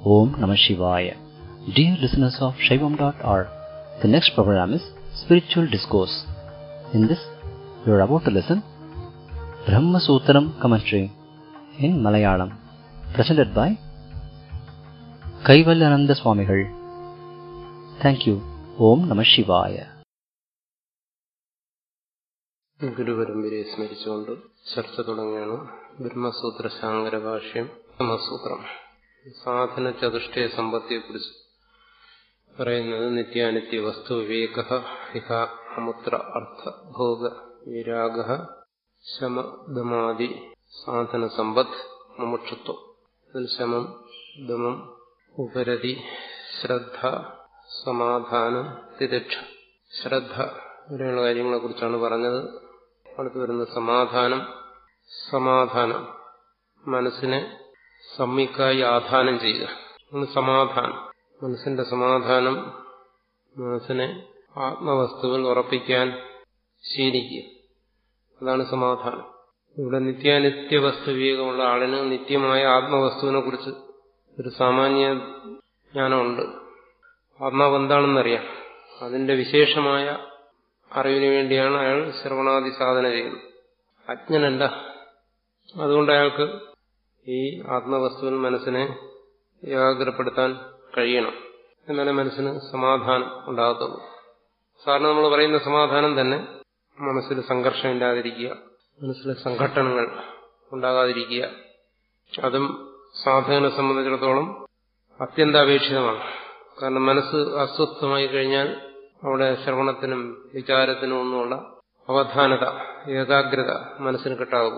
Om Namah Shivaya. Dear listeners of Shaivam.org, the next program is Spiritual Discourse. In this, you are about to listen Brahma Sutram commentary in Malayalam, presented by Kaivalyananda Swamigal. Thank you. Om Namah Shivaya. ഗുരുപരമ്പരയെ സ്മരിച്ചുകൊണ്ട് ചർച്ച തുടങ്ങുകയാണ് ബ്രഹ്മസൂത്ര ശാങ്കര ഭാഷ്യം ബ്രഹ്മസൂത്രം സാധന ചതുഷ്ടയ സമ്പത്തിയെക്കുറിച്ച് പറയുന്നത് നിത്യാനിത്യ വസ്തു വിവേക ഇഹ അമുത്ര അർത്ഥ ഭോഗ വിരാഗ ശമദമാദി സാധന സമ്പത്ത് മുമുക്ഷത്വം അതിൽ ശമം ദമം ഉപരതി ശ്രദ്ധ സമാധാനം തിരക്ഷ ശ്രദ്ധ ഇങ്ങനെയുള്ള കാര്യങ്ങളെ കുറിച്ചാണ് പറഞ്ഞത് അടുത്ത് വരുന്ന സമാധാനം സമാധാനം മനസ്സിനെ സമ്മിക്കായി ആധാനം ചെയ്യുക സമാധാനം മനസ്സിന്റെ സമാധാനം മനസ്സിനെ ആത്മവസ്തുവിൽ ഉറപ്പിക്കാൻ ശീലിക്കുക അതാണ് സമാധാനം ഇവിടെ നിത്യാനിത്യ വസ്തു വിവേകമുള്ള ആളിന് നിത്യമായ ആത്മവസ്തുവിനെ കുറിച്ച് ഒരു സാമാന്യ ജ്ഞാനമുണ്ട് ആത്മാവ് എന്താണെന്നറിയാം അതിന്റെ വിശേഷമായ അറിവിന് വേണ്ടിയാണ് അയാൾ ശ്രവണാദി സാധന ചെയ്യുന്നത് അജ്ഞനല്ല അതുകൊണ്ട് അയാൾക്ക് ഈ ആത്മവസ്തുവിൽ മനസ്സിനെ ഏകാഗ്രപ്പെടുത്താൻ കഴിയണം എന്നാലേ മനസ്സിന് സമാധാനം ഉണ്ടാകത്തുള്ളൂ സാറിന് നമ്മൾ പറയുന്ന സമാധാനം തന്നെ മനസ്സിൽ സംഘർഷമില്ലാതിരിക്കുക മനസ്സിലെ സംഘട്ടനങ്ങൾ ഉണ്ടാകാതിരിക്കുക അതും സാധകനെ സംബന്ധിച്ചിടത്തോളം അത്യന്താപേക്ഷിതമാണ് കാരണം മനസ്സ് അസ്വസ്ഥമായി കഴിഞ്ഞാൽ അവിടെ ശ്രവണത്തിനും വിചാരത്തിനും ഒന്നുമുള്ള അവധാനത ഏകാഗ്രത മനസ്സിന് കിട്ടാകും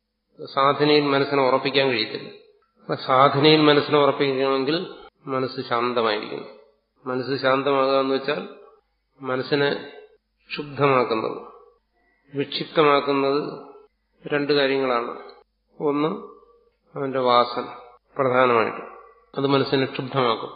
സാധനയിൽ മനസ്സിനെ ഉറപ്പിക്കാൻ കഴിയത്തില്ല അപ്പൊ സാധനയിൽ മനസ്സിനെ ഉറപ്പിക്കണമെങ്കിൽ മനസ്സ് ശാന്തമായിരിക്കണം മനസ്സ് ശാന്തമാകുക എന്ന് വെച്ചാൽ മനസ്സിനെ ക്ഷുബ്ധമാക്കുന്നത് വിക്ഷിപ്തമാക്കുന്നത് രണ്ട് കാര്യങ്ങളാണ് ഒന്ന് അവന്റെ വാസന പ്രധാനമായിട്ട് അത് മനസ്സിനെ ക്ഷുബ്ധമാക്കും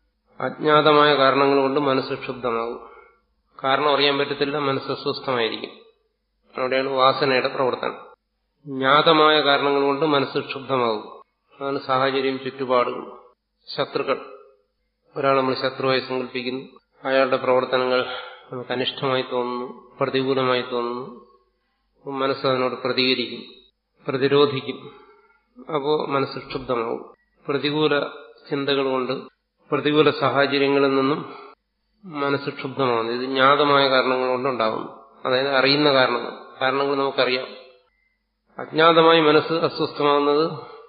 അജ്ഞാതമായ കാരണങ്ങൾ കൊണ്ട് മനസ്സ് ക്ഷുബ്ധമാകും കാരണം അറിയാൻ പറ്റത്തില്ല മനസ്സ് അസ്വസ്ഥമായിരിക്കും അവിടെയാണ് വാസനയുടെ പ്രവർത്തനം ജ്ഞാതമായ കാരണങ്ങൾ കൊണ്ട് മനസ്സ് ക്ഷുബ്ധമാകും അതാണ് സാഹചര്യം ചുറ്റുപാടുകൾ ശത്രുക്കൾ ഒരാൾ നമ്മൾ ശത്രുവായി സങ്കല്പിക്കുന്നു അയാളുടെ പ്രവർത്തനങ്ങൾ നമുക്ക് അനിഷ്ടമായി തോന്നുന്നു പ്രതികൂലമായി തോന്നുന്നു മനസ്സ് അതിനോട് പ്രതികരിക്കും പ്രതിരോധിക്കും അപ്പോൾ മനസ്സ് ക്ഷുബ്ധമാകും പ്രതികൂല ചിന്തകൾ കൊണ്ട് പ്രതികൂല സാഹചര്യങ്ങളിൽ നിന്നും മനസ്സ് ക്ഷുബ്ധമാകുന്നു ഇത് ജ്ഞാതമായ കാരണങ്ങൾ കൊണ്ടുണ്ടാകുന്നു അതായത് അറിയുന്ന കാരണങ്ങൾ കാരണങ്ങൾ നമുക്കറിയാം അജ്ഞാതമായി മനസ്സ് അസ്വസ്ഥമാകുന്നത്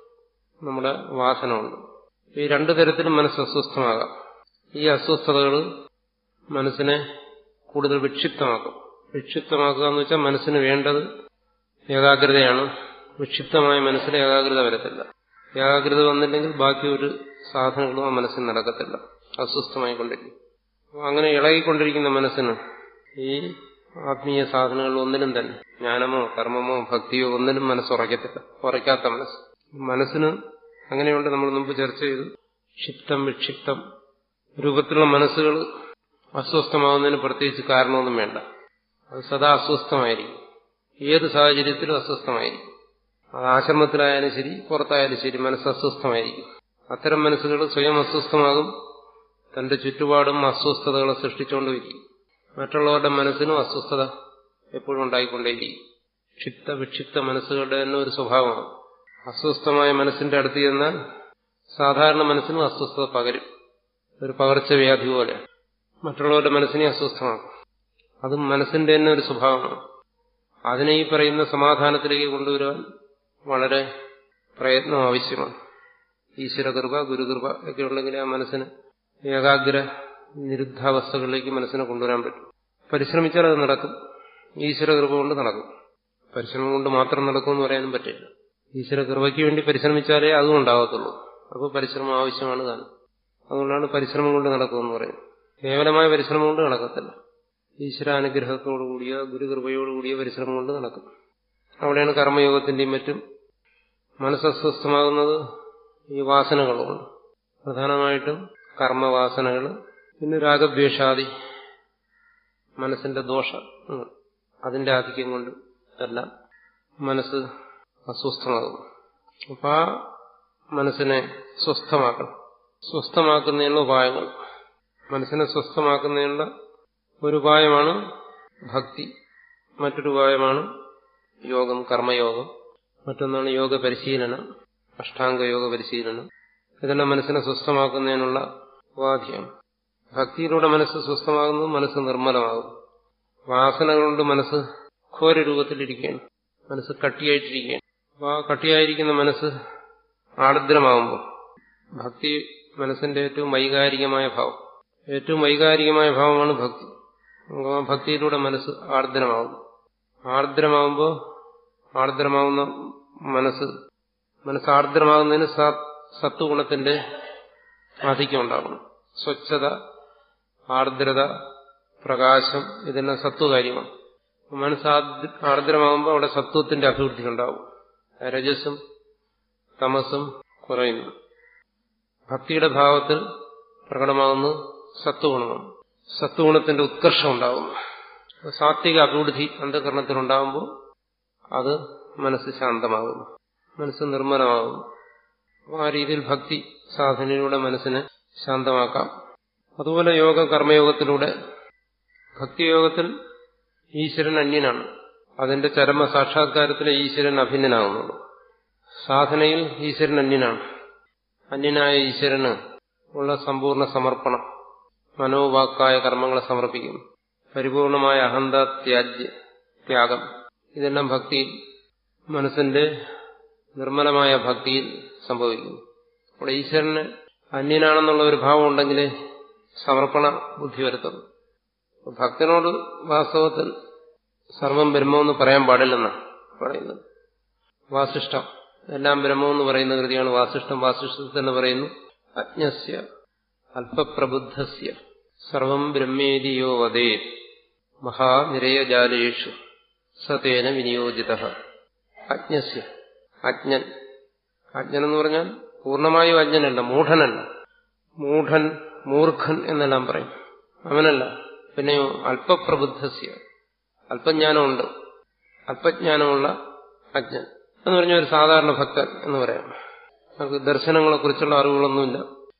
നമ്മുടെ വാസന കൊണ്ട് ഈ രണ്ടു തരത്തിലും മനസ്സ് അസ്വസ്ഥമാകാം ഈ അസ്വസ്ഥതകൾ മനസ്സിനെ കൂടുതൽ വിക്ഷിപ്തമാക്കും വിക്ഷിപ്തമാക്കുക എന്ന് വെച്ചാൽ മനസ്സിന് വേണ്ടത് ഏകാഗ്രതയാണ് വിക്ഷിപ്തമായ മനസ്സിൽ ഏകാഗ്രത വരത്തില്ല ഏകാഗ്രത വന്നില്ലെങ്കിൽ ബാക്കി ഒരു സാധനങ്ങളും ആ മനസ്സിൽ നടക്കത്തില്ല അസ്വസ്ഥമായി കൊണ്ടിരിക്കും അങ്ങനെ ഇളകിക്കൊണ്ടിരിക്കുന്ന മനസ്സിന് ഈ ആത്മീയ സാധനങ്ങൾ ഒന്നിനും തന്നെ ജ്ഞാനമോ കർമ്മമോ ഭക്തിയോ ഒന്നിനും മനസ്സ് ഉറയ്ക്കത്തില്ല ഉറയ്ക്കാത്ത മനസ്സ് മനസ്സിന് അങ്ങനെയുണ്ട് നമ്മൾ മുമ്പ് ചർച്ച ചെയ്തു ക്ഷിപ്തം വിക്ഷിപ്തം രൂപത്തിലുള്ള മനസ്സുകൾ അസ്വസ്ഥമാകുന്നതിന് പ്രത്യേകിച്ച് കാരണമൊന്നും വേണ്ട അത് സദാ അസ്വസ്ഥമായിരിക്കും ഏത് സാഹചര്യത്തിലും അസ്വസ്ഥമായിരിക്കും അത് ആശ്രമത്തിലായാലും ശരി പുറത്തായാലും ശരി മനസ്സ് അസ്വസ്ഥമായിരിക്കും അത്തരം മനസ്സുകൾ സ്വയം അസ്വസ്ഥമാകും തന്റെ ചുറ്റുപാടും അസ്വസ്ഥതകളെ സൃഷ്ടിച്ചുകൊണ്ടിരിക്കും മറ്റുള്ളവരുടെ മനസ്സിനും അസ്വസ്ഥത എപ്പോഴും ഉണ്ടായിക്കൊണ്ടേയിരിക്കും ക്ഷിപ്ത വിക്ഷിപ്ത മനസ്സുകളുടെ തന്നെ ഒരു സ്വഭാവമാണ് അസ്വസ്ഥമായ മനസ്സിന്റെ അടുത്ത് ചെന്നാൽ സാധാരണ മനസ്സിനും അസ്വസ്ഥത പകരും ഒരു പകർച്ചവ്യാധി പോലെ മറ്റുള്ളവരുടെ മനസ്സിനെ അസ്വസ്ഥമാക്കും അതും മനസ്സിന്റെ തന്നെ ഒരു സ്വഭാവമാണ് അതിനെ ഈ പറയുന്ന സമാധാനത്തിലേക്ക് കൊണ്ടുവരുവാൻ വളരെ പ്രയത്നം ആവശ്യമാണ് ഈശ്വരകൃപ ഗുരുകൃപ ഒക്കെ ഉണ്ടെങ്കിൽ ആ മനസ്സിന് ഏകാഗ്ര നിരുദ്ധാവസ്ഥകളിലേക്ക് മനസ്സിനെ കൊണ്ടുവരാൻ പറ്റും പരിശ്രമിച്ചാൽ അത് നടക്കും ഈശ്വരകൃപ കൊണ്ട് നടക്കും പരിശ്രമം കൊണ്ട് മാത്രം നടക്കുമെന്ന് പറയാനും പറ്റില്ല ഈശ്വരകൃപയ്ക്ക് വേണ്ടി പരിശ്രമിച്ചാലേ അതും ഉണ്ടാകത്തുള്ളൂ അപ്പോൾ പരിശ്രമം ആവശ്യമാണ് താൻ അതുകൊണ്ടാണ് പരിശ്രമം കൊണ്ട് നടക്കുമെന്ന് പറയുന്നത് കേവലമായ പരിശ്രമം കൊണ്ട് നടക്കത്തില്ല ഈശ്വരാനുഗ്രഹത്തോടുകൂടിയ ഗുരുകൃപയോടുകൂടിയ പരിശ്രമം കൊണ്ട് നടക്കും അവിടെയാണ് കർമ്മയോഗത്തിന്റെയും മറ്റും മനസ്സസ്വസ്ഥമാകുന്നത് ഈ വാസനകളുണ്ട് പ്രധാനമായിട്ടും കർമ്മവാസനകൾ പിന്നെ രാഗദ്വേഷാദി മനസ്സിന്റെ ദോഷം അതിന്റെ ആധിക്യം കൊണ്ട് എല്ലാം മനസ്സ് അസ്വസ്ഥമാകും അപ്പൊ ആ മനസ്സിനെ സ്വസ്ഥമാക്കണം സ്വസ്ഥമാക്കുന്നതിനുള്ള ഉപായങ്ങൾ മനസ്സിനെ സ്വസ്ഥമാക്കുന്നതിനുള്ള ഒരു ഉപായമാണ് ഭക്തി മറ്റൊരു ഉപായമാണ് യോഗം കർമ്മയോഗം മറ്റൊന്നാണ് യോഗ പരിശീലനം അഷ്ടാംഗ യോഗ പരിശീലനം ഇതെല്ലാം മനസ്സിനെ സ്വസ്ഥമാക്കുന്നതിനുള്ള ഉപാധിയാണ് ഭക്തിയിലൂടെ മനസ്സ് സ്വസ്ഥമാകുന്നത് മനസ്സ് നിർമ്മലമാകും വാസനകൾ കൊണ്ട് മനസ്സ് ഘോര രൂപത്തിലിരിക്കുകയാണ് മനസ്സ് കട്ടിയായിട്ടിരിക്കുകയാണ് അപ്പോൾ ആ കട്ടിയായിരിക്കുന്ന മനസ്സ് ആർദ്രമാകുമ്പോൾ ഭക്തി മനസ്സിന്റെ ഏറ്റവും വൈകാരികമായ ഭാവം ഏറ്റവും വൈകാരികമായ ഭാവമാണ് ഭക്തി ആ ഭക്തിയിലൂടെ മനസ്സ് ആർദ്രമാകും ആർദ്രമാകുമ്പോൾ ആർദ്രമാകുന്ന മനസ്സ് മനസ്സ് ആർദ്രമാകുന്നതിന് സത്വഗുണത്തിന്റെ ആധിക്യം ഉണ്ടാകണം സ്വച്ഛത ആർദ്രത പ്രകാശം ഇതെല്ലാം സത്വകാര്യമാണ് മനസ്സ് ആർദ്രമാകുമ്പോൾ അവിടെ സത്വത്തിന്റെ അഭിവൃദ്ധി ഉണ്ടാവും രജസും തമസും കുറയുന്നു ഭക്തിയുടെ ഭാവത്തിൽ പ്രകടമാകുന്ന സത്വഗുണമാണ് സത്വഗുണത്തിന്റെ ഉത്കർഷം ഉണ്ടാകുന്നു സാത്വിക അഭിവൃദ്ധി അന്ധകരണത്തിലുണ്ടാകുമ്പോൾ അത് മനസ്സ് ശാന്തമാകുന്നു മനസ്സ് നിർമ്മലമാകുന്നു ആ രീതിയിൽ ഭക്തി സാധനയിലൂടെ മനസ്സിനെ ശാന്തമാക്കാം അതുപോലെ യോഗ കർമ്മയോഗത്തിലൂടെ ഭക്തിയോഗത്തിൽ ഈശ്വരൻ അന്യനാണ് അതിന്റെ ചരമ സാക്ഷാത്കാരത്തിലെ ഈശ്വരൻ അഭിന്നനാകുന്നുള്ളൂ സാധനയിൽ ഈശ്വരൻ അന്യനാണ് അന്യനായ ഈശ്വരന് ഉള്ള സമ്പൂർണ്ണ സമർപ്പണം മനോവാക്കായ കർമ്മങ്ങളെ സമർപ്പിക്കുന്നു പരിപൂർണമായ അഹന്ത ത്യാജ്യ ത്യാഗം ഇതെല്ലാം ഭക്തിയിൽ മനസ്സിന്റെ നിർമ്മലമായ ഭക്തിയിൽ സംഭവിക്കുന്നു അവിടെ ഈശ്വരന് അന്യനാണെന്നുള്ള ഒരു ഭാവം ഉണ്ടെങ്കിലേ സമർപ്പണ ബുദ്ധി വരുത്തുള്ളൂ ഭക്തനോട് വാസ്തവത്തിൽ സർവം ബ്രഹ്മമെന്ന് പറയാൻ പാടില്ലെന്നാണ് പറയുന്നത് വാസിഷ്ടം എല്ലാം ബ്രഹ്മമെന്ന് പറയുന്ന കൃതിയാണ് വാസിഷ്ടം വാസിഷ്ടത്തിൽ തന്നെ പറയുന്നു അജ്ഞസ്യ അല്പപ്രബുദ്ധസ്യ സർവം ബ്രഹ്മേതിയോ വദേ മഹാനിരയജാലേഷു സതേന വിനിയോജിത അജ്ഞസ്യ അജ്ഞൻ അജ്ഞൻ എന്ന് പറഞ്ഞാൽ പൂർണ്ണമായും അജ്ഞനല്ല മൂഢനല്ല മൂഢൻ മൂർഖൻ എന്നെല്ലാം പറയും അവനല്ല പിന്നെയോ അല്പപ്രബുദ്ധസ്യ അല്പജ്ഞാനമുണ്ട് അല്പജ്ഞാനമുള്ള അജ്ഞൻ എന്ന് പറഞ്ഞ ഒരു സാധാരണ ഭക്തൻ എന്ന് പറയാം നമുക്ക് ദർശനങ്ങളെ കുറിച്ചുള്ള അറിവുകളൊന്നുമില്ല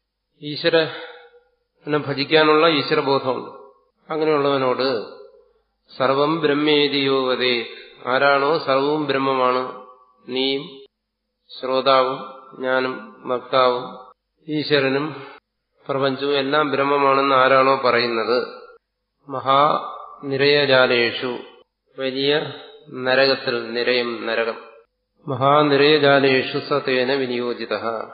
ഈശ്വരനെ ഭജിക്കാനുള്ള ഈശ്വരബോധമുണ്ട് അങ്ങനെയുള്ളവനോട് സർവം ബ്രഹ്മേതിയോവതേ ആരാണോ സർവവും ബ്രഹ്മമാണ് നീയും ശ്രോതാവും ഞാനും വക്താവും ഈശ്വരനും പ്രപഞ്ചവും എല്ലാം ബ്രഹ്മമാണെന്ന് ആരാണോ പറയുന്നത് മഹാനിരയജാലേഷു വലിയ നരകത്തിൽ നിരയം നരകം മഹാനിരയജാലേഷു സതേന വിനിയോജിത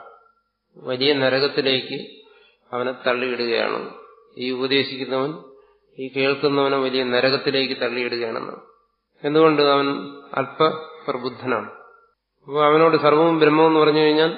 വലിയ നരകത്തിലേക്ക് അവനെ തള്ളിയിടുകയാണ് ഈ ഉപദേശിക്കുന്നവൻ ഈ കേൾക്കുന്നവനെ വലിയ നരകത്തിലേക്ക് തള്ളിയിടുകയാണെന്ന് എന്തുകൊണ്ട് അവൻ അല്പപ്രബുദ്ധനാണ് അപ്പോൾ അവനോട് സർവവും ബ്രഹ്മമെന്ന് പറഞ്ഞു കഴിഞ്ഞാൽ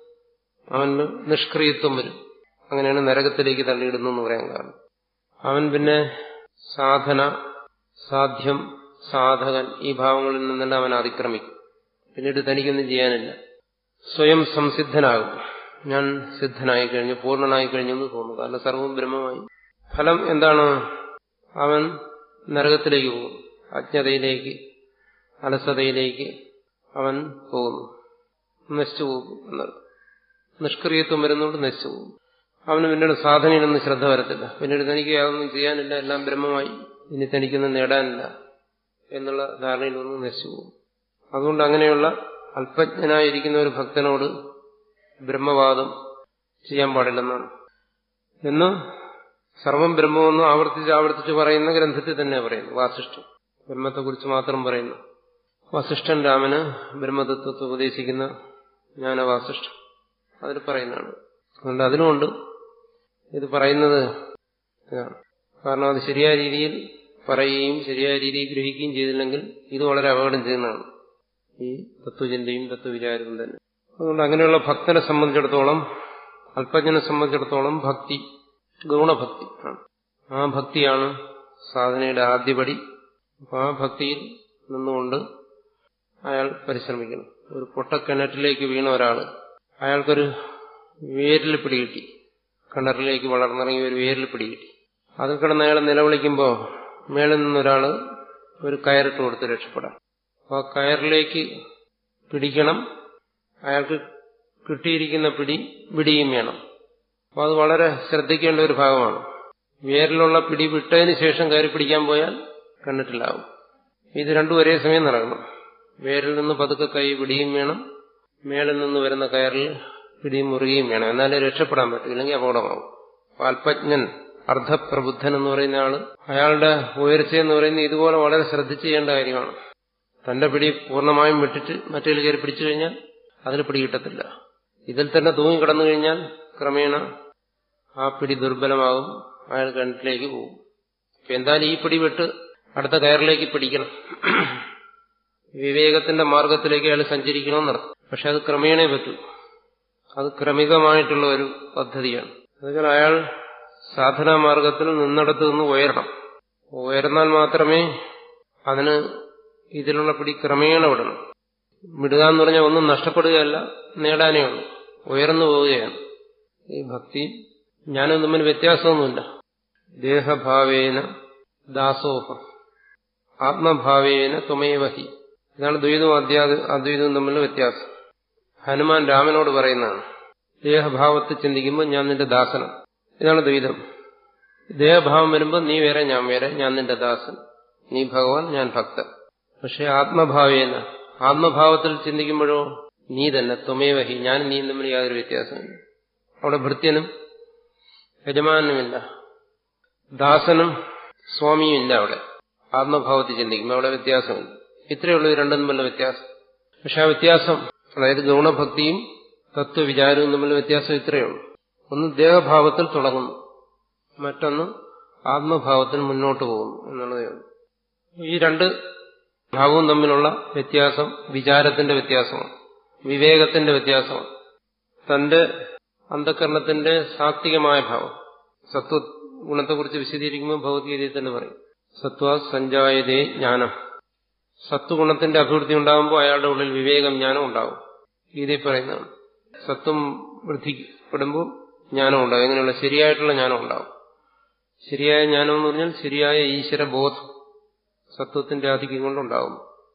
അവന് നിഷ്ക്രിയത്വം വരും അങ്ങനെയാണ് നരകത്തിലേക്ക് തള്ളിയിടുന്നു എന്ന് പറയാൻ കാരണം അവൻ പിന്നെ സാധന സാധ്യം സാധകൻ ഈ ഭാവങ്ങളിൽ നിന്നെല്ലാം അവൻ അതിക്രമിക്കും പിന്നീട് തനിക്കൊന്നും ചെയ്യാനില്ല സ്വയം സംസിദ്ധനാകും ഞാൻ സിദ്ധനായി കഴിഞ്ഞു പൂർണ്ണനായി കഴിഞ്ഞു എന്ന് തോന്നുന്നു കാരണം സർവവും ബ്രഹ്മമായി ഫലം എന്താണ് അവൻ നരകത്തിലേക്ക് പോകും അജ്ഞതയിലേക്ക് അലസതയിലേക്ക് അവൻ പോകുന്നു നശിച്ചു പോകും എന്നർത്ഥം നിഷ്ക്രിയത്വം വരുന്നതുകൊണ്ട് നശിച്ചു പോകും അവന് പിന്നീട് സാധനയിലൊന്നും ശ്രദ്ധ വരത്തില്ല പിന്നീട് തനിക്ക് യാതൊന്നും ചെയ്യാനില്ല എല്ലാം ബ്രഹ്മമായി ഇനി തനിക്കൊന്നും നേടാനില്ല എന്നുള്ള ധാരണയിലൊന്നും നശിച്ചു പോകും അതുകൊണ്ട് അങ്ങനെയുള്ള അല്പജ്ഞനായിരിക്കുന്ന ഒരു ഭക്തനോട് ബ്രഹ്മവാദം ചെയ്യാൻ പാടില്ലെന്നാണ് എന്ന് സർവം ബ്രഹ്മമെന്ന് ആവർത്തിച്ച് ആവർത്തിച്ച് പറയുന്ന ഗ്രന്ഥത്തിൽ തന്നെ പറയുന്നു വാസിഷ്ഠം ബ്രഹ്മത്തെക്കുറിച്ച് മാത്രം പറയുന്നു വസിഷ്ഠൻ രാമന് ബ്രഹ്മതത്വത്തെ ഉപദേശിക്കുന്ന ജ്ഞാനവാസിഷ്ഠം അതിൽ പറയുന്നതാണ് അതുകൊണ്ട് അതിനുമുണ്ട് ഇത് പറയുന്നത് ഇതാണ് കാരണം അത് ശരിയായ രീതിയിൽ പറയുകയും ശരിയായ രീതിയിൽ ഗ്രഹിക്കുകയും ചെയ്തില്ലെങ്കിൽ ഇത് വളരെ അപകടം ചെയ്യുന്നതാണ് ഈ തത്വചിന്തയും തത്വവിചാരവും തന്നെ അതുകൊണ്ട് അങ്ങനെയുള്ള ഭക്തനെ സംബന്ധിച്ചിടത്തോളം അല്പജ്ഞനെ സംബന്ധിച്ചിടത്തോളം ഭക്തി ഗുണഭക്തി ആണ് ആ ഭക്തിയാണ് സാധനയുടെ ആദ്യപടി അപ്പൊ ആ ഭക്തിയിൽ നിന്നുകൊണ്ട് അയാൾ പരിശ്രമിക്കണം ഒരു പൊട്ടക്കിണറ്റിലേക്ക് വീണ ഒരാൾ അയാൾക്കൊരു വേരിൽ പിടികിട്ടി കിണറിലേക്ക് വളർന്നിറങ്ങി ഒരു വേരിൽ പിടികിട്ടി അതിൽ കിടന്ന് അയാൾ നിലവിളിക്കുമ്പോൾ മേളിൽ നിന്നൊരാൾ ഒരു കയറിട്ട് കൊടുത്ത് രക്ഷപ്പെടാം അപ്പോൾ ആ കയറിലേക്ക് പിടിക്കണം അയാൾക്ക് കിട്ടിയിരിക്കുന്ന പിടി പിടിയും വേണം അപ്പോൾ അത് വളരെ ശ്രദ്ധിക്കേണ്ട ഒരു ഭാഗമാണ് വേരിലുള്ള പിടി വിട്ടതിന് ശേഷം കയറി പിടിക്കാൻ പോയാൽ കണ്ടിട്ടില്ലാവും ഇത് രണ്ടും ഒരേ സമയം നടക്കണം വേരിൽ നിന്ന് പതുക്കെ കൈ പിടിയും വേണം മേളിൽ നിന്ന് വരുന്ന കയറിൽ പിടിയും മുറുകയും വേണം എന്നാലേ രക്ഷപ്പെടാൻ പറ്റും ഇല്ലെങ്കിൽ അപകടമാവും അല്പജ്ഞൻ അർദ്ധപ്രബുദ്ധൻ എന്ന് പറയുന്ന ആള് അയാളുടെ ഉയർച്ച എന്ന് പറയുന്നത് ഇതുപോലെ വളരെ ശ്രദ്ധിച്ചു ചെയ്യേണ്ട കാര്യമാണ് തന്റെ പിടി പൂർണ്ണമായും വിട്ടിട്ട് മറ്റേ കയറി പിടിച്ചു കഴിഞ്ഞാൽ അതിന് പിടി കിട്ടത്തില്ല ഇതിൽ തന്നെ തൂങ്ങിക്കിടന്നു കഴിഞ്ഞാൽ ക്രമേണ ആ പിടി ദുർബലമാകും അയാൾ കിണറ്റിലേക്ക് പോകും അപ്പൊ എന്തായാലും ഈ പിടി വിട്ട് അടുത്ത കയറിലേക്ക് പിടിക്കണം വിവേകത്തിന്റെ മാർഗത്തിലേക്ക് അയാൾ സഞ്ചരിക്കണമെന്നർത്ഥം പക്ഷെ അത് ക്രമേണേ പറ്റൂ അത് ക്രമികമായിട്ടുള്ള ഒരു പദ്ധതിയാണ് അതുപോലെ അയാൾ സാധനാ മാർഗത്തിൽ നിന്നിടത്ത് നിന്ന് ഉയരണം ഉയർന്നാൽ മാത്രമേ അതിന് ഇതിലുള്ള പിടി ക്രമേണ വിടണം വിടുക എന്ന് പറഞ്ഞാൽ ഒന്നും നഷ്ടപ്പെടുകയല്ല നേടാനേ ഉള്ളൂ ഉയർന്നു പോവുകയാണ് ഈ ഭക്തി ഞാനും തമ്മിൽ വ്യത്യാസമൊന്നുമില്ല ദേഹഭാവേന ദാസോഹം ആത്മഭാവേന ത്വമേവഹി ഇതാണ് ദ്വൈതവും അദ്യാ അദ്വൈതവും തമ്മിലുള്ള വ്യത്യാസം ഹനുമാൻ രാമനോട് പറയുന്നതാണ് ദേഹഭാവത്തിൽ ചിന്തിക്കുമ്പോൾ ഞാൻ നിന്റെ ദാസനം ഇതാണ് ദ്വൈതം ദേഹഭാവം വരുമ്പോൾ നീ വേറെ ഞാൻ വേറെ ഞാൻ നിന്റെ ദാസൻ നീ ഭഗവാൻ ഞാൻ ഭക്തൻ പക്ഷെ ആത്മഭാവേന ആത്മഭാവത്തിൽ ചിന്തിക്കുമ്പോഴോ നീ തന്നെ ത്വമേവഹി ഞാൻ നീ തമ്മിൽ യാതൊരു വ്യത്യാസമില്ല അവിടെ ഭൃത്യനും യജമാനുമില്ല ദാസനും സ്വാമിയും ഇല്ല അവിടെ ആത്മഭാവത്തിൽ ചിന്തിക്കുമ്പോൾ അവിടെ വ്യത്യാസമില്ല ഇത്രയേ ഉള്ളൂ രണ്ടും തമ്മിലുള്ള വ്യത്യാസം പക്ഷെ ആ വ്യത്യാസം അതായത് ഗൗണഭക്തിയും തത്വവിചാരവും തമ്മിലുള്ള വ്യത്യാസം ഇത്രയേ ഉള്ളൂ ഒന്ന് ദേഹഭാവത്തിൽ തുടങ്ങുന്നു മറ്റൊന്ന് ആത്മഭാവത്തിൽ മുന്നോട്ട് പോകുന്നു എന്നുള്ളതേ ഉള്ളൂ ഈ രണ്ട് ഭാവവും തമ്മിലുള്ള വ്യത്യാസം വിചാരത്തിന്റെ വ്യത്യാസമാണ് വിവേകത്തിന്റെ വ്യത്യാസമാണ് തന്റെ അന്ധകരണത്തിന്റെ സാത്വികമായ ഭാവം സത്വ ഗുണത്തെക്കുറിച്ച് വിശദീകരിക്കുമ്പോൾ ഭഗവത്ഗീതയിൽ തന്നെ പറയും സത്വ സഞ്ജായതേ ജ്ഞാനം സത്വഗുണത്തിന്റെ അഭിവൃദ്ധി ഉണ്ടാകുമ്പോൾ അയാളുടെ ഉള്ളിൽ വിവേകം ജ്ഞാനം ഉണ്ടാവും ഗീതയിൽ പറയുന്നതാണ് സത്വം വൃദ്ധിപ്പെടുമ്പോൾ ജ്ഞാനം ഉണ്ടാവും എങ്ങനെയുള്ള ശരിയായിട്ടുള്ള ജ്ഞാനം ഉണ്ടാവും ശരിയായ ജ്ഞാനം എന്ന് പറഞ്ഞാൽ ശരിയായ ഈശ്വരബോധം സത്വത്തിന്റെ ആധിക്യം കൊണ്ടുണ്ടാകും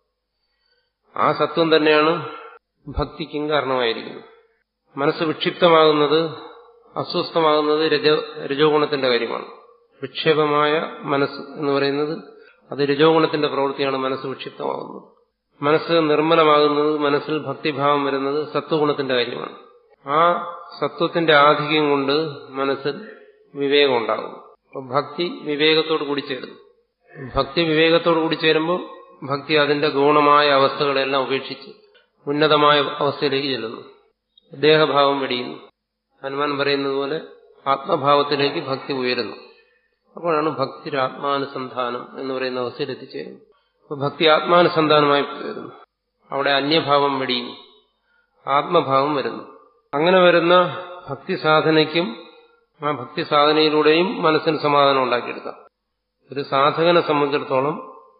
ആ സത്വം തന്നെയാണ് ഭക്തിക്കും കാരണമായിരിക്കുന്നത് മനസ്സ് വിക്ഷിപ്തമാകുന്നത് അസ്വസ്ഥമാകുന്നത് രജ രജോ ഗുണത്തിന്റെ കാര്യമാണ് വിക്ഷേപമായ മനസ്സ് എന്ന് പറയുന്നത് അത് രജോ ഗുണത്തിന്റെ പ്രവൃത്തിയാണ് മനസ്സ് വിക്ഷിപ്തമാകുന്നത് മനസ്സ് നിർമ്മലമാകുന്നത് മനസ്സിൽ ഭക്തിഭാവം വരുന്നത് സത്വഗുണത്തിന്റെ കാര്യമാണ് ആ സത്വത്തിന്റെ ആധിക്യം കൊണ്ട് മനസ്സിൽ വിവേകം ഉണ്ടാകും അപ്പൊ ഭക്തി വിവേകത്തോട് കൂടി ചേരുന്നു ഭക്തി വിവേകത്തോട് കൂടി ചേരുമ്പോൾ ഭക്തി അതിന്റെ ഗൗണമായ അവസ്ഥകളെല്ലാം ഉപേക്ഷിച്ച് ഉന്നതമായ അവസ്ഥയിലേക്ക് ചെല്ലുന്നു ദേഹഭാവം വെടിയുന്നു ഹനുമാൻ പറയുന്നത് പോലെ ആത്മഭാവത്തിലേക്ക് ഭക്തി ഉയരുന്നു അപ്പോഴാണ് ഭക്തി ആത്മാനുസന്ധാനം എന്ന് പറയുന്ന അവസ്ഥയിൽ എത്തിച്ചേരുന്നത് അപ്പൊ ഭക്തി ആത്മാനുസന്ധാനമായി വരുന്നു അവിടെ അന്യഭാവം വെടിയുന്നു ആത്മഭാവം വരുന്നു അങ്ങനെ വരുന്ന ഭക്തി സാധനയ്ക്കും ആ ഭക്തി സാധനയിലൂടെയും മനസ്സിന് സമാധാനം ഉണ്ടാക്കിയെടുക്കാം ഒരു സാധകനെ സംബന്ധിച്ചിടത്തോളം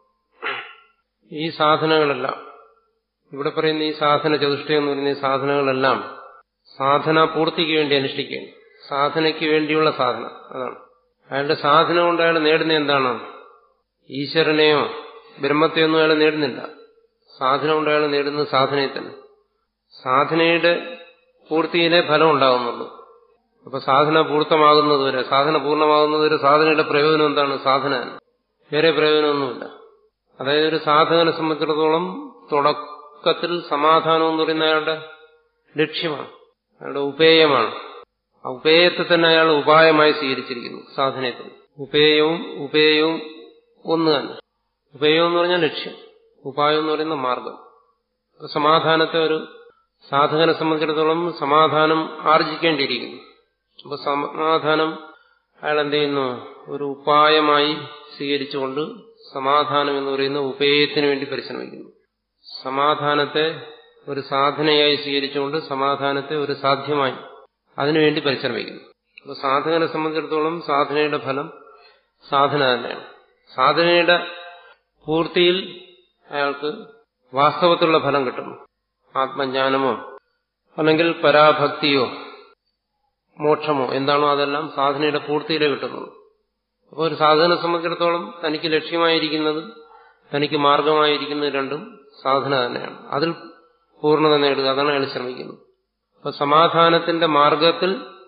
ഈ സാധനങ്ങളെല്ലാം ഇവിടെ പറയുന്ന ഈ സാധന ചതുഷ്ടയം എന്ന് പറയുന്ന ഈ സാധനങ്ങളെല്ലാം സാധന പൂർത്തിക്ക് വേണ്ടി അനുഷ്ഠിക്കുകയാണ് സാധനയ്ക്ക് വേണ്ടിയുള്ള സാധന അതാണ് അയാളുടെ സാധന കൊണ്ട് അയാൾ നേടുന്ന എന്താണ് ഈശ്വരനെയോ ബ്രഹ്മത്തെയോ ഒന്നും അയാൾ നേടുന്നില്ല സാധന കൊണ്ട് അയാൾ നേടുന്നത് സാധനയിൽ തന്നെ സാധനയുടെ പൂർത്തിയിലെ ഫലം ഉണ്ടാകുന്നുള്ളൂ അപ്പൊ സാധന പൂർത്തമാകുന്നതുവരെ സാധന പൂർണ്ണമാകുന്നതുവരെ സാധനയുടെ പ്രയോജനം എന്താണ് സാധന വേറെ പ്രയോജനമൊന്നുമില്ല അതായത് ഒരു സാധകനെ സംബന്ധിച്ചിടത്തോളം തുടക്കത്തിൽ സമാധാനം എന്ന് പറയുന്ന അയാളുടെ ലക്ഷ്യമാണ് അയാളുടെ ഉപേയമാണ് ആ ഉപേയത്തെ തന്നെ അയാൾ ഉപായമായി സ്വീകരിച്ചിരിക്കുന്നു സാധനത്തിൽ ഉപേയവും ഉപേയവും ഒന്ന് തന്നെ ഉപേയം എന്ന് പറഞ്ഞാൽ ലക്ഷ്യം ഉപായം എന്ന് പറയുന്ന മാർഗം സമാധാനത്തെ ഒരു സാധകനെ സംബന്ധിച്ചിടത്തോളം സമാധാനം ആർജിക്കേണ്ടിയിരിക്കുന്നു അപ്പൊ സമാധാനം അയാൾ എന്ത് ചെയ്യുന്നു ഒരു ഉപായമായി സ്വീകരിച്ചുകൊണ്ട് സമാധാനം എന്ന് പറയുന്ന ഉപേയത്തിന് വേണ്ടി പരിശ്രമിക്കുന്നു സമാധാനത്തെ ഒരു സാധനയായി സ്വീകരിച്ചുകൊണ്ട് സമാധാനത്തെ ഒരു സാധ്യമായി അതിനുവേണ്ടി പരിശ്രമിക്കുന്നു അപ്പൊ സാധകനെ സംബന്ധിച്ചിടത്തോളം സാധനയുടെ ഫലം സാധന തന്നെയാണ് സാധനയുടെ പൂർത്തിയിൽ അയാൾക്ക് വാസ്തവത്തിലുള്ള ഫലം കിട്ടുന്നു ആത്മജ്ഞാനമോ അല്ലെങ്കിൽ പരാഭക്തിയോ മോക്ഷമോ എന്താണോ അതെല്ലാം സാധനയുടെ പൂർത്തിയിലേ കിട്ടുന്നത് അപ്പോൾ ഒരു സാധകനെ സംബന്ധിച്ചിടത്തോളം തനിക്ക് ലക്ഷ്യമായിരിക്കുന്നത് തനിക്ക് മാർഗമായിരിക്കുന്നത് രണ്ടും സാധന തന്നെയാണ് അതിൽ പൂർണ്ണത നേടുക അതാണ് അയാൾ ശ്രമിക്കുന്നത് അപ്പൊ സമാധാനത്തിന്റെ മാർഗത്തിൽ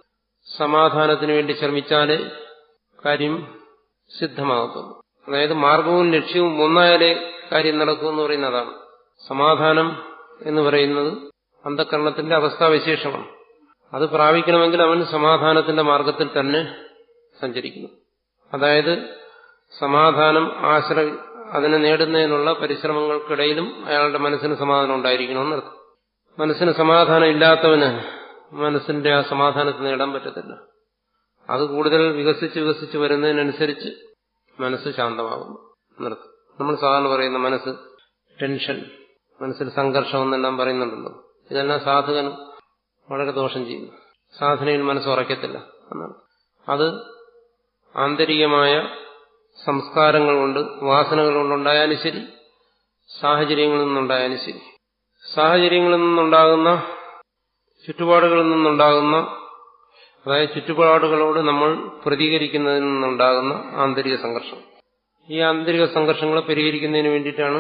സമാധാനത്തിന് വേണ്ടി ശ്രമിച്ചാലേ കാര്യം സിദ്ധമാകത്തുള്ളൂ അതായത് മാർഗവും ലക്ഷ്യവും ഒന്നായാലേ കാര്യം നടക്കുമെന്ന് പറയുന്നതാണ് സമാധാനം എന്ന് പറയുന്നത് അന്ധകരണത്തിന്റെ അവസ്ഥാവിശേഷമാണ് അത് പ്രാപിക്കണമെങ്കിൽ അവൻ സമാധാനത്തിന്റെ മാർഗത്തിൽ തന്നെ സഞ്ചരിക്കുന്നു അതായത് സമാധാനം ആശ്രയ അതിനെ നേടുന്നതിനുള്ള പരിശ്രമങ്ങൾക്കിടയിലും അയാളുടെ മനസ്സിന് സമാധാനം ഉണ്ടായിരിക്കണമെന്നർത്ഥം മനസ്സിന് സമാധാനം ഇല്ലാത്തവന് മനസ്സിന്റെ ആ സമാധാനത്തിന് നേടാൻ പറ്റത്തില്ല അത് കൂടുതൽ വികസിച്ച് വികസിച്ച് വരുന്നതിനനുസരിച്ച് മനസ്സ് ശാന്തമാകുന്നു എന്നർത്ഥം നമ്മൾ സാധാരണ പറയുന്ന മനസ്സ് ടെൻഷൻ മനസ്സിൽ സംഘർഷം എന്നെല്ലാം പറയുന്നുണ്ടല്ലോ ഇതെല്ലാം സാധകന് വളരെ ദോഷം ചെയ്യുന്നു സാധനയിൽ മനസ്സ് ഉറക്കത്തില്ല എന്നാണ് അത് ആന്തരികമായ സംസ്കാരങ്ങൾ കൊണ്ട് വാസനകൾ കൊണ്ടുണ്ടായാലും ശരി സാഹചര്യങ്ങളിൽ നിന്നുണ്ടായാലും ശരി സാഹചര്യങ്ങളിൽ നിന്നുണ്ടാകുന്ന ചുറ്റുപാടുകളിൽ നിന്നുണ്ടാകുന്ന അതായത് ചുറ്റുപാടുകളോട് നമ്മൾ പ്രതികരിക്കുന്നതിൽ നിന്നുണ്ടാകുന്ന ആന്തരിക സംഘർഷം ഈ ആന്തരിക സംഘർഷങ്ങളെ പരിഹരിക്കുന്നതിന് വേണ്ടിയിട്ടാണ്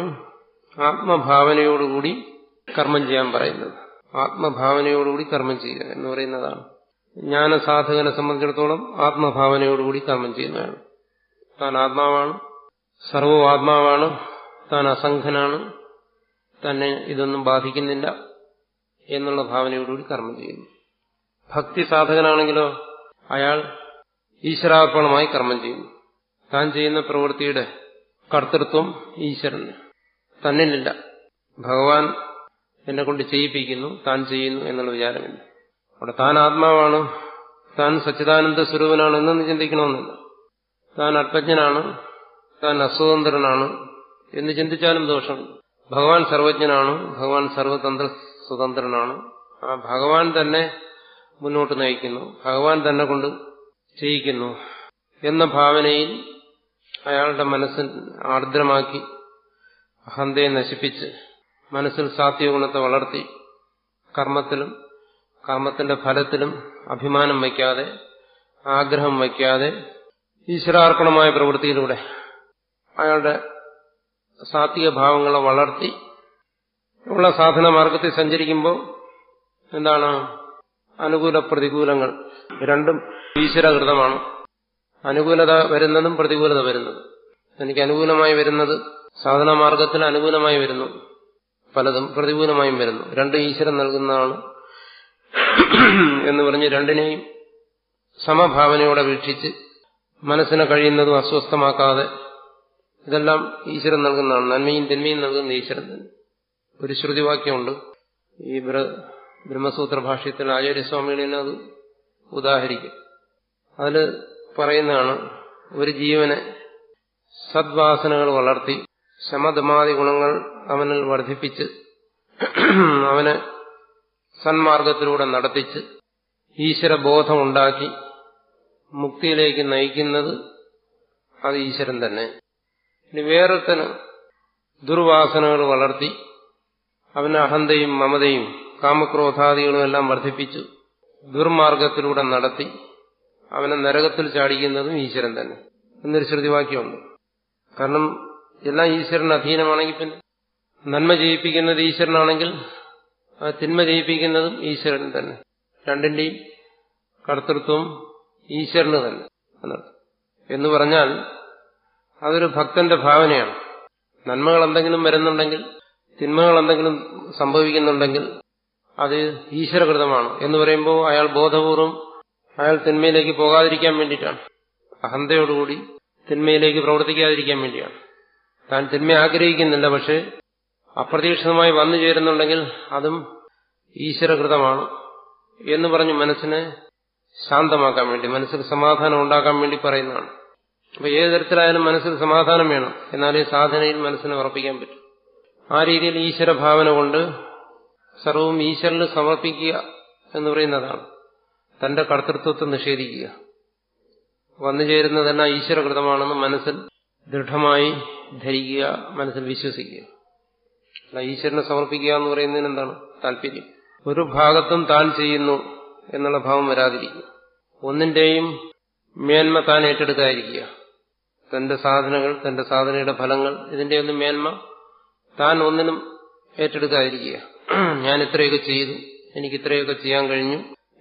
ആത്മഭാവനയോടുകൂടി കർമ്മം ചെയ്യാൻ പറയുന്നത് ആത്മഭാവനയോടുകൂടി കർമ്മം ചെയ്യുക എന്ന് പറയുന്നതാണ് ജ്ഞാനസാധകനെ സംബന്ധിച്ചിടത്തോളം ആത്മഭാവനയോടുകൂടി കർമ്മം ചെയ്യുന്നതാണ് താൻ ആത്മാവാണ് സർവവും ആത്മാവാണ് താൻ അസംഖനാണ് തന്നെ ഇതൊന്നും ബാധിക്കുന്നില്ല എന്നുള്ള ഭാവനയോടുകൂടി കർമ്മം ചെയ്യുന്നു ഭക്തി സാധകനാണെങ്കിലോ അയാൾ ഈശ്വരാർപ്പണമായി കർമ്മം ചെയ്യുന്നു താൻ ചെയ്യുന്ന പ്രവൃത്തിയുടെ കർത്തൃത്വം ഈശ്വരന് തന്നിലില്ല ഭഗവാൻ എന്നെ കൊണ്ട് ചെയ്യിപ്പിക്കുന്നു താൻ ചെയ്യുന്നു എന്നുള്ള വിചാരമില്ല അവിടെ താൻ ആത്മാവാണ് താൻ സച്ചിദാനന്ദ സ്വരൂപനാണ് എന്നൊന്നും ചിന്തിക്കണമെന്നില്ല താൻ അല്പജ്ഞനാണ് താൻ അസ്വതന്ത്രനാണ് എന്ന് ചിന്തിച്ചാലും ദോഷമില്ല ഭഗവാൻ സർവജ്ഞനാണ് ഭഗവാൻ സർവതന്ത്ര സ്വതന്ത്രനാണ് ആ ഭഗവാൻ തന്നെ മുന്നോട്ട് നയിക്കുന്നു ഭഗവാൻ തന്നെ കൊണ്ട് ചെയ്യിക്കുന്നു എന്ന ഭാവനയിൽ അയാളുടെ മനസ്സിൽ ആർദ്രമാക്കി അഹന്തയെ നശിപ്പിച്ച് മനസ്സിൽ സാത്വിക ഗുണത്തെ വളർത്തി കർമ്മത്തിലും കർമ്മത്തിന്റെ ഫലത്തിലും അഭിമാനം വയ്ക്കാതെ ആഗ്രഹം വയ്ക്കാതെ ഈശ്വരാർപ്പണമായ പ്രവൃത്തിയിലൂടെ അയാളുടെ സാത്വിക ഭാവങ്ങളെ വളർത്തി ഉള്ള സാധന മാർഗത്തിൽ സഞ്ചരിക്കുമ്പോൾ എന്താണ് അനുകൂല പ്രതികൂലങ്ങൾ രണ്ടും ഈശ്വരകൃതമാണ് അനുകൂലത വരുന്നതും പ്രതികൂലത വരുന്നതും എനിക്ക് അനുകൂലമായി വരുന്നത് സാധന മാർഗത്തിൽ അനുകൂലമായി വരുന്നു പലതും പ്രതികൂലമായും വരുന്നു രണ്ടും ഈശ്വരൻ നൽകുന്നതാണ് എന്ന് പറഞ്ഞ് രണ്ടിനെയും സമഭാവനയോടെ വീക്ഷിച്ച് മനസ്സിനെ കഴിയുന്നതും അസ്വസ്ഥമാക്കാതെ ഇതെല്ലാം ഈശ്വരൻ നൽകുന്നതാണ് നന്മയും തിന്മയും നൽകുന്ന ഈശ്വരൻ തന്നെ ഒരു ശ്രുതിവാക്യമുണ്ട് ഈ ബ്രഹ്മസൂത്ര ഭാഷ്യത്തിൽ ആചാര്യസ്വാമികളിനെ അത് ഉദാഹരിക്കും അതിൽ പറയുന്നതാണ് ഒരു ജീവനെ സദ്വാസനകൾ വളർത്തി ശമതമാതി ഗുണങ്ങൾ അവനിൽ വർദ്ധിപ്പിച്ച് അവനെ സന്മാർഗത്തിലൂടെ നടത്തിച്ച് ഈശ്വരബോധമുണ്ടാക്കി മുക്തിയിലേക്ക് നയിക്കുന്നത് അത് ഈശ്വരൻ തന്നെ ഇനി വേറൊരുത്തന് ദുർവാസനകൾ വളർത്തി അവന് അഹന്തയും മമതയും കാമക്രോധാദികളും എല്ലാം വർദ്ധിപ്പിച്ചു ദുർമാർഗത്തിലൂടെ നടത്തി അവനെ നരകത്തിൽ ചാടിക്കുന്നതും ഈശ്വരൻ തന്നെ എന്നൊരു ശ്രുതിവാക്യമുണ്ട് കാരണം എല്ലാം ഈശ്വരന് അധീനമാണെങ്കിൽ പിന്നെ നന്മ ജയിപ്പിക്കുന്നത് ഈശ്വരനാണെങ്കിൽ ആ തിന്മ ജയിപ്പിക്കുന്നതും ഈശ്വരൻ തന്നെ രണ്ടിന്റെയും കർത്തൃത്വം ഈശ്വരന് തന്നെ എന്നർത്ഥം എന്ന് പറഞ്ഞാൽ അതൊരു ഭക്തന്റെ ഭാവനയാണ് നന്മകൾ എന്തെങ്കിലും വരുന്നുണ്ടെങ്കിൽ തിന്മകൾ എന്തെങ്കിലും സംഭവിക്കുന്നുണ്ടെങ്കിൽ അത് ഈശ്വരകൃതമാണ് എന്ന് പറയുമ്പോൾ അയാൾ ബോധപൂർവം അയാൾ തിന്മയിലേക്ക് പോകാതിരിക്കാൻ വേണ്ടിയിട്ടാണ് അഹന്തയോടുകൂടി തിന്മയിലേക്ക് പ്രവർത്തിക്കാതിരിക്കാൻ വേണ്ടിയാണ് താൻ തിന്മ ആഗ്രഹിക്കുന്നില്ല പക്ഷെ അപ്രതീക്ഷിതമായി വന്നു ചേരുന്നുണ്ടെങ്കിൽ അതും ഈശ്വരകൃതമാണ് എന്ന് പറഞ്ഞ് മനസ്സിനെ ശാന്തമാക്കാൻ വേണ്ടി മനസ്സിൽ സമാധാനം ഉണ്ടാക്കാൻ വേണ്ടി പറയുന്നതാണ് അപ്പൊ ഏത് തരത്തിലായാലും മനസ്സിൽ സമാധാനം വേണം എന്നാലേ സാധനയിൽ മനസ്സിനെ ഉറപ്പിക്കാൻ പറ്റും ആ രീതിയിൽ ഈശ്വരഭാവന കൊണ്ട് സർവവും ഈശ്വരന് സമർപ്പിക്കുക എന്ന് പറയുന്നതാണ് തന്റെ കർത്തൃത്വത്തെ നിഷേധിക്കുക വന്നു ചേരുന്നതെല്ലാം ഈശ്വരകൃതമാണെന്ന് മനസ്സിൽ ദൃഢമായി ധരിക്കുക മനസ്സിൽ വിശ്വസിക്കുക അല്ല ഈശ്വരനെ സമർപ്പിക്കുക എന്ന് പറയുന്നതിന് എന്താണ് താല്പര്യം ഒരു ഭാഗത്തും താൻ ചെയ്യുന്നു എന്നുള്ള ഭാവം വരാതിരിക്കുക ഒന്നിന്റെയും മേന്മ താൻ ഏറ്റെടുക്കാതിരിക്കുക തന്റെ സാധനങ്ങൾ തന്റെ സാധനയുടെ ഫലങ്ങൾ ഇതിന്റെയൊന്നും മേന്മ താൻ ഒന്നിനും ഏറ്റെടുക്കാതിരിക്കുക ഞാൻ ഇത്രയൊക്കെ ചെയ്തു എനിക്ക് ഇത്രയൊക്കെ ചെയ്യാൻ കഴിഞ്ഞു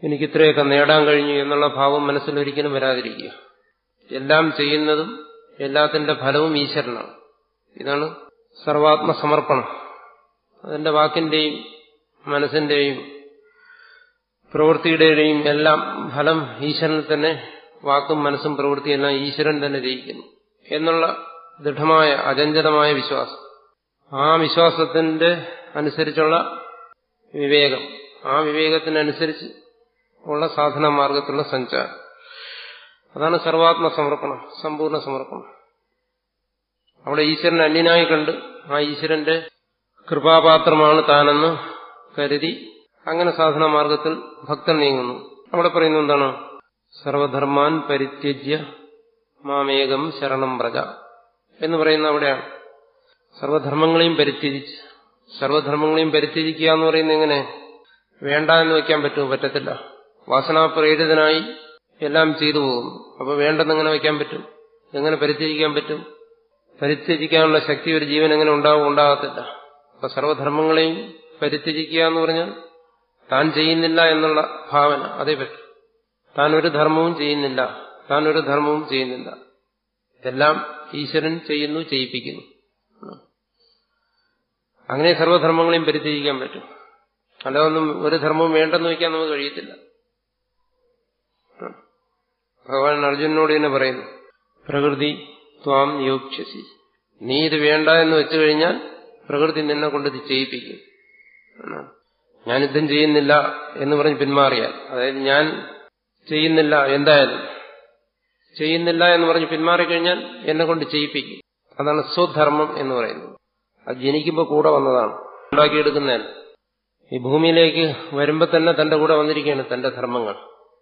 എനിക്ക് ഇത്രയൊക്കെ നേടാൻ കഴിഞ്ഞു എന്നുള്ള ഭാവം മനസ്സിൽ ഒരിക്കലും വരാതിരിക്കുക എല്ലാം ചെയ്യുന്നതും എല്ലാത്തിന്റെ ഫലവും ഈശ്വരനാണ് ഇതാണ് സർവാത്മസമർപ്പണം അതിന്റെ വാക്കിന്റെയും മനസ്സിന്റെയും പ്രവൃത്തിയുടെയും എല്ലാം ഫലം ഈശ്വരനിൽ തന്നെ വാക്കും മനസ്സും പ്രവൃത്തിയെല്ലാം ഈശ്വരൻ തന്നെ ജയിക്കുന്നു എന്നുള്ള ദൃഢമായ അചഞ്ചലമായ വിശ്വാസം ആ വിശ്വാസത്തിന്റെ അനുസരിച്ചുള്ള വിവേകം ആ വിവേകത്തിനനുസരിച്ച് ഉള്ള സാധന മാർഗത്തിലുള്ള സഞ്ചാരം അതാണ് സർവാത്മ സമർപ്പണം സമ്പൂർണ്ണ സമർപ്പണം അവിടെ ഈശ്വരൻ അന്യനായി കണ്ട് ആ ഈശ്വരന്റെ കൃപാപാത്രമാണ് താനെന്ന് കരുതി അങ്ങനെ സാധന മാർഗത്തിൽ ഭക്തൻ നീങ്ങുന്നു അവിടെ പറയുന്നത് എന്താണ് സർവധർമാൻ പരിത്യജ്യ മാമേകം ശരണം പ്രജ എന്ന് പറയുന്ന അവിടെയാണ് സർവധർമ്മങ്ങളെയും പരിത്യജിച്ച് സർവധർമ്മങ്ങളെയും പരിത്യജിക്കുക എന്ന് പറയുന്നത് എങ്ങനെ വേണ്ട എന്ന് വെക്കാൻ പറ്റുമോ പറ്റത്തില്ല വാസനാപ്രേരിതനായി എല്ലാം ചെയ്തു പോകുന്നു അപ്പൊ വേണ്ടെന്നെങ്ങനെ വെക്കാൻ പറ്റും എങ്ങനെ പരിത്യജിക്കാൻ പറ്റും പരിത്യജിക്കാനുള്ള ശക്തി ഒരു ജീവൻ എങ്ങനെ ഉണ്ടാവും ഉണ്ടാകത്തില്ല അപ്പൊ സർവധർമ്മങ്ങളെയും പരിത്യജിക്കുക എന്ന് പറഞ്ഞാൽ താൻ ചെയ്യുന്നില്ല എന്നുള്ള ഭാവന അതേ പറ്റും താൻ ഒരു ധർമ്മവും ചെയ്യുന്നില്ല താൻ ഒരു ധർമ്മവും ചെയ്യുന്നില്ല എല്ലാം ഈശ്വരൻ ചെയ്യുന്നു ചെയ്യിപ്പിക്കുന്നു അങ്ങനെ സർവധർമ്മങ്ങളെയും പരിത്യജിക്കാൻ പറ്റും അല്ലാതൊന്നും ഒരു ധർമ്മവും വേണ്ടെന്ന് വയ്ക്കാൻ നമുക്ക് കഴിയത്തില്ല ഭഗവാൻ അർജുനോട് തന്നെ പറയുന്നു പ്രകൃതി ത്വാം യോക്ഷ്യസി നീ ഇത് വേണ്ട എന്ന് വെച്ചു കഴിഞ്ഞാൽ പ്രകൃതി നിന്നെ കൊണ്ട് ഇത് ചെയ്യിപ്പിക്കും ഞാൻ യുദ്ധം ചെയ്യുന്നില്ല എന്ന് പറഞ്ഞ് പിന്മാറിയാൽ അതായത് ഞാൻ ചെയ്യുന്നില്ല എന്തായാലും ചെയ്യുന്നില്ല എന്ന് പറഞ്ഞ് പിന്മാറിക്കഴിഞ്ഞാൽ എന്നെ കൊണ്ട് ചെയ്യിപ്പിക്കും അതാണ് സ്വധർമ്മം എന്ന് പറയുന്നത് അത് ജനിക്കുമ്പോൾ കൂടെ വന്നതാണ് ഉണ്ടാക്കിയെടുക്കുന്നതല്ല ഈ ഭൂമിയിലേക്ക് വരുമ്പോൾ തന്നെ തന്റെ കൂടെ വന്നിരിക്കുകയാണ് തന്റെ ധർമ്മങ്ങൾ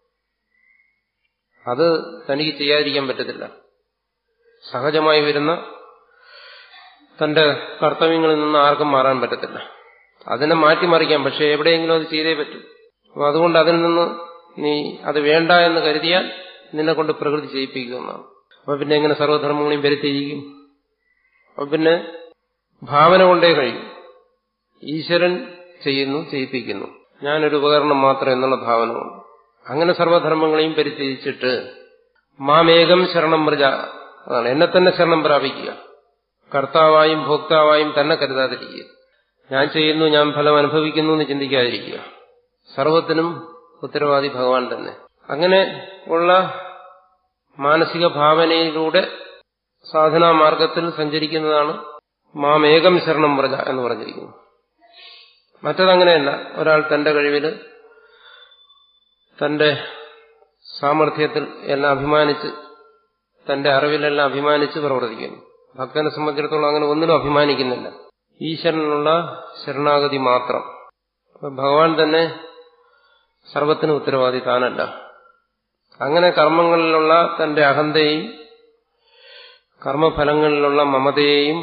അത് തനിക്ക് ചെയ്യാതിരിക്കാൻ പറ്റത്തില്ല സഹജമായി വരുന്ന തന്റെ കർത്തവ്യങ്ങളിൽ നിന്ന് ആർക്കും മാറാൻ പറ്റത്തില്ല അതിനെ മാറ്റിമറിക്കാം പക്ഷെ എവിടെയെങ്കിലും അത് ചെയ്തേ പറ്റും അപ്പൊ അതുകൊണ്ട് അതിൽ നിന്ന് നീ അത് വേണ്ട എന്ന് കരുതിയാൽ നിന്നെ കൊണ്ട് പ്രകൃതി ചെയ്യിപ്പിക്കുമെന്നാണ് അപ്പൊ പിന്നെ എങ്ങനെ സർവ്വധർമ്മങ്ങളെയും വരുത്തിയിരിക്കും അപ്പൊ പിന്നെ ഭാവന കൊണ്ടേ കഴിയും ഈശ്വരൻ ചെയ്യുന്നു ചെയ്യിപ്പിക്കുന്നു ഞാനൊരു ഉപകരണം മാത്രം എന്നുള്ള ഭാവന കൊണ്ട് അങ്ങനെ സർവ്വധർമ്മങ്ങളെയും പരിത്യജിച്ചിട്ട് മാമേകം ശരണം പ്രജ അതാണ് എന്നെ തന്നെ ശരണം പ്രാപിക്കുക കർത്താവായും ഭോക്താവായും തന്നെ കരുതാതിരിക്കുക ഞാൻ ചെയ്യുന്നു ഞാൻ ഫലം അനുഭവിക്കുന്നു എന്ന് ചിന്തിക്കാതിരിക്കുക സർവത്തിനും ഉത്തരവാദി ഭഗവാൻ തന്നെ അങ്ങനെ ഉള്ള മാനസിക ഭാവനയിലൂടെ സാധനാ മാർഗത്തിൽ സഞ്ചരിക്കുന്നതാണ് മാമേകം ശരണം പ്രജ എന്ന് പറഞ്ഞിരിക്കുന്നു മറ്റതങ്ങനെയല്ല ഒരാൾ തന്റെ കഴിവില് തന്റെ സാമർഥ്യത്തിൽ എല്ലാം അഭിമാനിച്ച് തന്റെ അറിവിലെല്ലാം അഭിമാനിച്ച് പ്രവർത്തിക്കുന്നു ഭക്തനെ സംബന്ധിച്ചിടത്തോളം അങ്ങനെ ഒന്നിനും അഭിമാനിക്കുന്നില്ല ഈശ്വരനുള്ള ശരണാഗതി മാത്രം ഭഗവാൻ തന്നെ സർവത്തിന് ഉത്തരവാദി താനല്ല അങ്ങനെ കർമ്മങ്ങളിലുള്ള തന്റെ അഹന്തയെയും കർമ്മഫലങ്ങളിലുള്ള മമതയെയും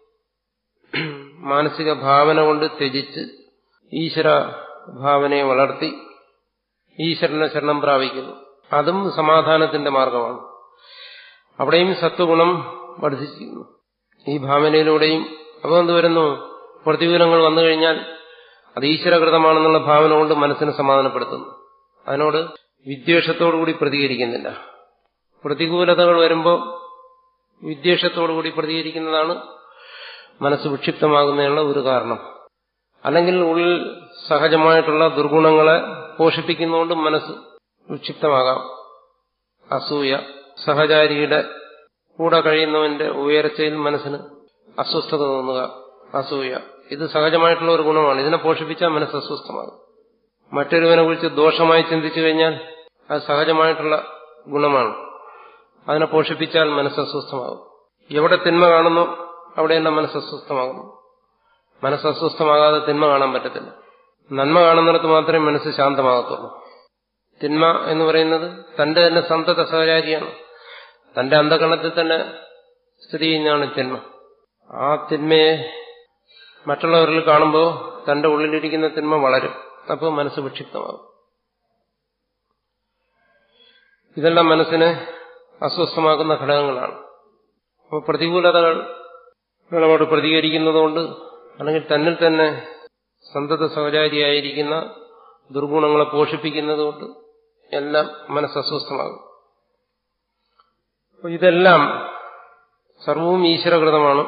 മാനസിക ഭാവന കൊണ്ട് ത്യജിച്ച് ഈശ്വര ഭാവനയെ വളർത്തി ഈശ്വരനെ ശരണം പ്രാപിക്കുന്നു അതും സമാധാനത്തിന്റെ മാർഗമാണ് അവിടെയും സത്വഗുണം വർദ്ധിച്ചിരിക്കുന്നു ഈ ഭാവനയിലൂടെയും അപ്പോൾ എന്ത് വരുന്നു പ്രതികൂലങ്ങൾ വന്നു കഴിഞ്ഞാൽ അത് ഈശ്വരകൃതമാണെന്നുള്ള ഭാവന കൊണ്ട് മനസ്സിനെ സമാധാനപ്പെടുത്തുന്നു അതിനോട് വിദ്വേഷത്തോടുകൂടി പ്രതികരിക്കുന്നില്ല പ്രതികൂലതകൾ വരുമ്പോൾ വിദ്വേഷത്തോടുകൂടി പ്രതികരിക്കുന്നതാണ് മനസ്സ് വിക്ഷിപ്തമാകുന്നതിനുള്ള ഒരു കാരണം അല്ലെങ്കിൽ ഉള്ളിൽ സഹജമായിട്ടുള്ള ദുർഗുണങ്ങളെ പോഷിപ്പിക്കുന്നതുകൊണ്ട് മനസ്സ് വിക്ഷിപ്തമാകാം അസൂയ സഹചാരിയുടെ കൂടെ കഴിയുന്നവന്റെ ഉയർച്ചയിൽ മനസ്സിന് അസ്വസ്ഥത തോന്നുക അസൂയ ഇത് സഹജമായിട്ടുള്ള ഒരു ഗുണമാണ് ഇതിനെ പോഷിപ്പിച്ചാൽ മനസ്സ് അസ്വസ്ഥമാകും മറ്റൊരുവനെ കുറിച്ച് ദോഷമായി ചിന്തിച്ചു കഴിഞ്ഞാൽ അത് സഹജമായിട്ടുള്ള ഗുണമാണ് അതിനെ പോഷിപ്പിച്ചാൽ മനസ്സ് അസ്വസ്ഥമാകും എവിടെ തിന്മ കാണുന്നു അവിടെയെല്ലാം മനസ്സ് അസ്വസ്ഥമാകുന്നു മനസ്സ് അസ്വസ്ഥമാകാതെ തിന്മ കാണാൻ പറ്റത്തില്ല നന്മ കാണുന്നിടത്ത് മാത്രമേ മനസ്സ് ശാന്തമാകത്തുള്ളൂ തിന്മ എന്ന് പറയുന്നത് തന്റെ തന്നെ സന്തത സഹചാരിയാണ് തന്റെ അന്ധകരണത്തിൽ തന്നെ സ്ഥിതി ചെയ്യുന്നതാണ് തിന്മ ആ തിന്മയെ മറ്റുള്ളവരിൽ കാണുമ്പോൾ തന്റെ ഉള്ളിലിരിക്കുന്ന തിന്മ വളരും അപ്പോൾ മനസ്സ് വിക്ഷിപ്തമാകും ഇതെല്ലാം മനസ്സിനെ അസ്വസ്ഥമാക്കുന്ന ഘടകങ്ങളാണ് അപ്പോൾ പ്രതികൂലതകൾ നമ്മളോട് പ്രതികരിക്കുന്നതുകൊണ്ട് അല്ലെങ്കിൽ തന്നിൽ തന്നെ സന്തത സഹചാരിയായിരിക്കുന്ന ദുർഗുണങ്ങളെ പോഷിപ്പിക്കുന്നത് കൊണ്ട് എല്ലാം മനസ്സ് അസ്വസ്ഥമാകും അപ്പൊ ഇതെല്ലാം സർവവും ഈശ്വരകൃതമാണ്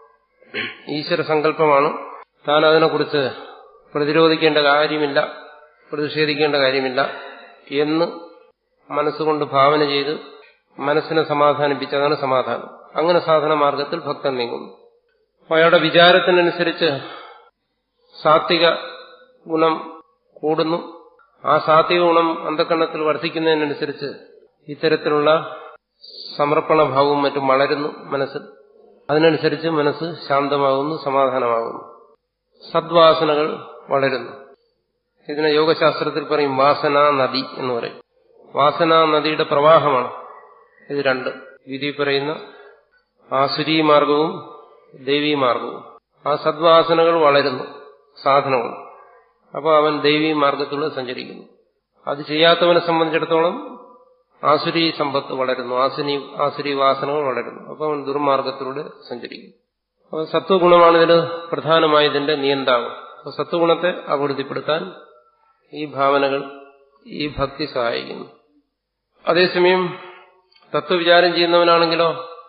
ഈശ്വര സങ്കല്പമാണ് താൻ അതിനെക്കുറിച്ച് പ്രതിരോധിക്കേണ്ട കാര്യമില്ല പ്രതിഷേധിക്കേണ്ട കാര്യമില്ല എന്ന് മനസ്സുകൊണ്ട് ഭാവന ചെയ്ത് മനസ്സിനെ സമാധാനിപ്പിച്ചതാണ് സമാധാനം അങ്ങനെ സാധന മാർഗത്തിൽ ഭക്തൻ നീങ്ങുന്നു അപ്പൊ അയാളുടെ വിചാരത്തിനനുസരിച്ച് സാത്വിക ഗുണം കൂടുന്നു ആ സാത്വിക ഗുണം അന്ധക്കരണത്തിൽ വർദ്ധിക്കുന്നതിനനുസരിച്ച് ഇത്തരത്തിലുള്ള സമർപ്പണ ഭാവവും മറ്റും വളരുന്നു മനസ്സിൽ അതിനനുസരിച്ച് മനസ്സ് ശാന്തമാകുന്നു സമാധാനമാകുന്നു സദ്വാസനകൾ വളരുന്നു ഇതിനെ യോഗശാസ്ത്രത്തിൽ പറയും വാസനാ നദി എന്ന് പറയും വാസനാ നദിയുടെ പ്രവാഹമാണ് ഇത് രണ്ട് വിധി പറയുന്ന ആസുരീ മാർഗവും ദൈവീ മാർഗവും ആ സദ്വാസനകൾ വളരുന്നു സാധനങ്ങൾ അപ്പോൾ അവൻ ദൈവീ മാർഗത്തിലൂടെ സഞ്ചരിക്കുന്നു അത് ചെയ്യാത്തവനെ സംബന്ധിച്ചിടത്തോളം ആസുരി സമ്പത്ത് വളരുന്നു ആസുരി ആസുരി വാസനകൾ വളരുന്നു അപ്പോൾ അവൻ ദുർമാർഗത്തിലൂടെ സഞ്ചരിക്കുന്നു അപ്പോൾ സത്വഗുണമാണ് ഇതിൽ പ്രധാനമായ ഇതിന്റെ നിയന്താവ് അപ്പോൾ സത്വഗുണത്തെ അഭിവൃദ്ധിപ്പെടുത്താൻ ഈ ഭാവനകൾ ഈ ഭക്തി സഹായിക്കുന്നു അതേസമയം തത്വവിചാരം ചെയ്യുന്നവനാണെങ്കിലോ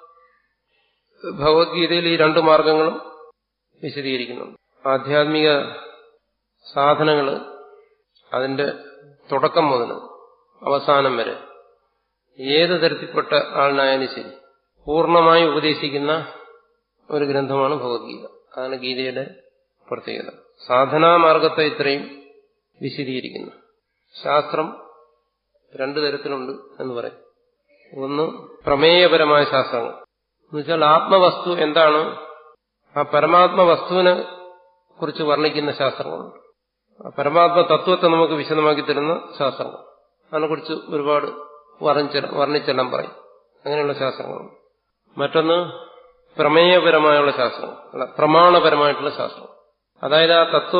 ഭഗവത്ഗീതയിൽ ഈ രണ്ടു മാർഗങ്ങളും വിശദീകരിക്കുന്നുണ്ട് ആധ്യാത്മിക സാധനങ്ങൾ അതിന്റെ തുടക്കം മുതൽ അവസാനം വരെ ഏത് തരത്തിൽപ്പെട്ട ആളിനായാലും ശരി പൂർണ്ണമായി ഉപദേശിക്കുന്ന ഒരു ഗ്രന്ഥമാണ് ഭഗവത്ഗീത അതാണ് ഗീതയുടെ പ്രത്യേകത സാധനാമാർഗത്തെ ഇത്രയും വിശദീകരിക്കുന്നു ശാസ്ത്രം രണ്ടു തരത്തിലുണ്ട് എന്ന് പറയും ഒന്ന് പ്രമേയപരമായ ശാസ്ത്രങ്ങൾ എന്നുവെച്ചാൽ ആത്മവസ്തു എന്താണ് ആ പരമാത്മ വസ്തുവിനെ കുറിച്ച് വർണ്ണിക്കുന്ന ശാസ്ത്രങ്ങളുണ്ട് ആ പരമാത്മ തത്വത്തെ നമുക്ക് വിശദമാക്കി തരുന്ന ശാസ്ത്രങ്ങൾ അതിനെക്കുറിച്ച് ഒരുപാട് വർണ്ണിച്ചെല്ലാം പറയും അങ്ങനെയുള്ള ശാസ്ത്രങ്ങളുണ്ട് മറ്റൊന്ന് പ്രമേയപരമായുള്ള ശാസ്ത്രങ്ങൾ അല്ല പ്രമാണപരമായിട്ടുള്ള ശാസ്ത്രം അതായത് ആ തത്വ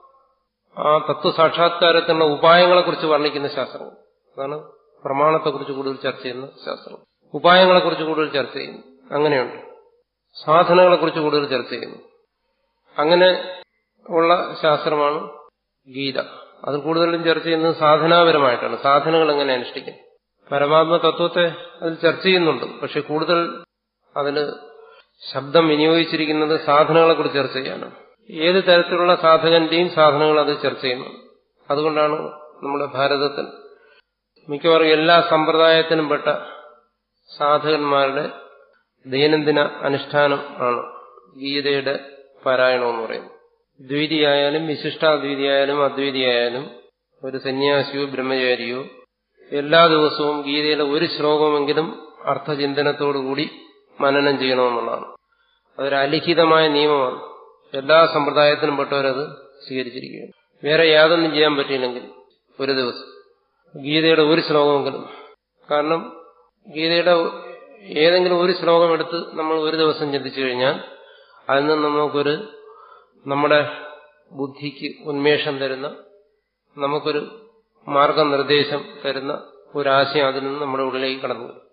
ആ തത്വസാക്ഷാത്കാരത്തിനുള്ള ഉപായങ്ങളെക്കുറിച്ച് വർണ്ണിക്കുന്ന ശാസ്ത്രങ്ങൾ അതാണ് പ്രമാണത്തെക്കുറിച്ച് കൂടുതൽ ചർച്ച ചെയ്യുന്ന ശാസ്ത്രം ഉപായങ്ങളെക്കുറിച്ച് കൂടുതൽ ചർച്ച ചെയ്യുന്നു അങ്ങനെയുണ്ട് സാധനങ്ങളെക്കുറിച്ച് കൂടുതൽ ചർച്ച ചെയ്യുന്നു അങ്ങനെ ഉള്ള ശാസ്ത്രമാണ് ഗീത അത് കൂടുതലും ചർച്ച ചെയ്യുന്നത് സാധനാപരമായിട്ടാണ് സാധനങ്ങൾ എങ്ങനെ അനുഷ്ഠിക്കും പരമാത്മ തത്വത്തെ അതിൽ ചർച്ച ചെയ്യുന്നുണ്ട് പക്ഷെ കൂടുതൽ അതിൽ ശബ്ദം വിനിയോഗിച്ചിരിക്കുന്നത് സാധനങ്ങളെക്കുറിച്ച് ചർച്ച ചെയ്യാനാണ് ഏത് തരത്തിലുള്ള സാധകന്റെയും സാധനങ്ങൾ അത് ചർച്ച ചെയ്യുന്നു അതുകൊണ്ടാണ് നമ്മുടെ ഭാരതത്തിൽ മിക്കവാറും എല്ലാ സമ്പ്രദായത്തിനും പെട്ട സാധകന്മാരുടെ ദൈനംദിന അനുഷ്ഠാനം ആണ് ഗീതയുടെ പാരായണം എന്ന് പറയുന്നത് ദ്വൈതിയായാലും വിശിഷ്ടാദ്വൈതിയായാലും അദ്വൈതിയായാലും ഒരു സന്യാസിയോ ബ്രഹ്മചാരിയോ എല്ലാ ദിവസവും ഗീതയിലെ ഒരു ശ്ലോകമെങ്കിലും അർത്ഥചിന്തനത്തോടുകൂടി മനനം ചെയ്യണമെന്നുള്ളതാണ് അതൊരു അലിഖിതമായ നിയമമാണ് എല്ലാ സമ്പ്രദായത്തിനും പെട്ടവരത് സ്വീകരിച്ചിരിക്കുകയാണ് വേറെ യാതൊന്നും ചെയ്യാൻ പറ്റിയില്ലെങ്കിൽ ഒരു ദിവസം ഗീതയുടെ ഒരു ശ്ലോകമെങ്കിലും കാരണം ഗീതയുടെ ഏതെങ്കിലും ഒരു ശ്ലോകം എടുത്ത് നമ്മൾ ഒരു ദിവസം ചിന്തിച്ചു കഴിഞ്ഞാൽ അതിൽ നിന്ന് നമുക്കൊരു നമ്മുടെ ബുദ്ധിക്ക് ഉന്മേഷം തരുന്ന നമുക്കൊരു മാർഗനിർദ്ദേശം തരുന്ന ഒരാശയം അതിൽ നിന്ന് നമ്മുടെ ഉള്ളിലേക്ക് കടന്നു വരും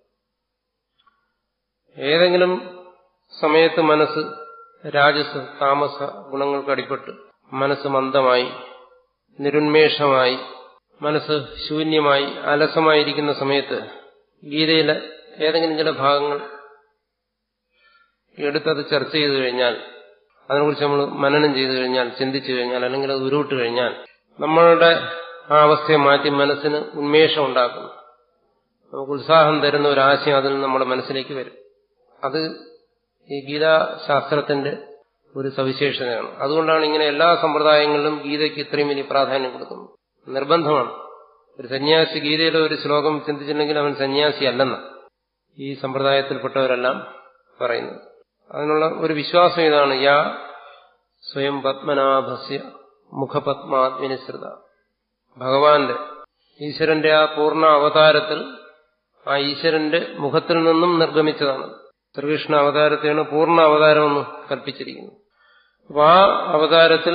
ഏതെങ്കിലും സമയത്ത് മനസ്സ് രാജസ് താമസ ഗുണങ്ങൾക്ക് അടിപ്പെട്ട് മനസ്സ് മന്ദമായി നിരുന്മേഷമായി മനസ്സ് ശൂന്യമായി അലസമായിരിക്കുന്ന സമയത്ത് ഗീതയിലെ ഏതെങ്കിലും ചില ഭാഗങ്ങൾ എടുത്തത് ചർച്ച ചെയ്തു കഴിഞ്ഞാൽ അതിനെക്കുറിച്ച് നമ്മൾ മനനം ചെയ്തു കഴിഞ്ഞാൽ ചിന്തിച്ചു കഴിഞ്ഞാൽ അല്ലെങ്കിൽ അത് ഉരുവിട്ട് കഴിഞ്ഞാൽ നമ്മളുടെ ആ അവസ്ഥയെ മാറ്റി മനസ്സിന് ഉന്മേഷം ഉണ്ടാക്കുന്നു നമുക്ക് ഉത്സാഹം തരുന്ന ഒരു ആശയം അതിൽ നിന്ന് നമ്മുടെ മനസ്സിലേക്ക് വരും അത് ഈ ഗീതാശാസ്ത്രത്തിന്റെ ഒരു സവിശേഷതയാണ് അതുകൊണ്ടാണ് ഇങ്ങനെ എല്ലാ സമ്പ്രദായങ്ങളിലും ഗീതയ്ക്ക് ഇത്രയും വലിയ പ്രാധാന്യം കൊടുക്കുന്നത് നിർബന്ധമാണ് ഒരു സന്യാസി ഗീതയിലെ ഒരു ശ്ലോകം ചിന്തിച്ചിട്ടുണ്ടെങ്കിൽ അവൻ സന്യാസി അല്ലെന്ന് ഈ സമ്പ്രദായത്തിൽപ്പെട്ടവരെല്ലാം പറയുന്നത് അതിനുള്ള ഒരു വിശ്വാസം ഇതാണ് യാ സ്വയം പത്മനാഭസ്യ മുഖപത്മാത്മിനിസൃത ഭഗവാന്റെ ഈശ്വരന്റെ ആ പൂർണ്ണ അവതാരത്തിൽ ആ ഈശ്വരന്റെ മുഖത്തിൽ നിന്നും നിർഗമിച്ചതാണ് ശ്രീകൃഷ്ണ അവതാരത്തെയാണ് പൂർണ്ണ അവതാരമെന്ന് കൽപ്പിച്ചിരിക്കുന്നത് അപ്പൊ ആ അവതാരത്തിൽ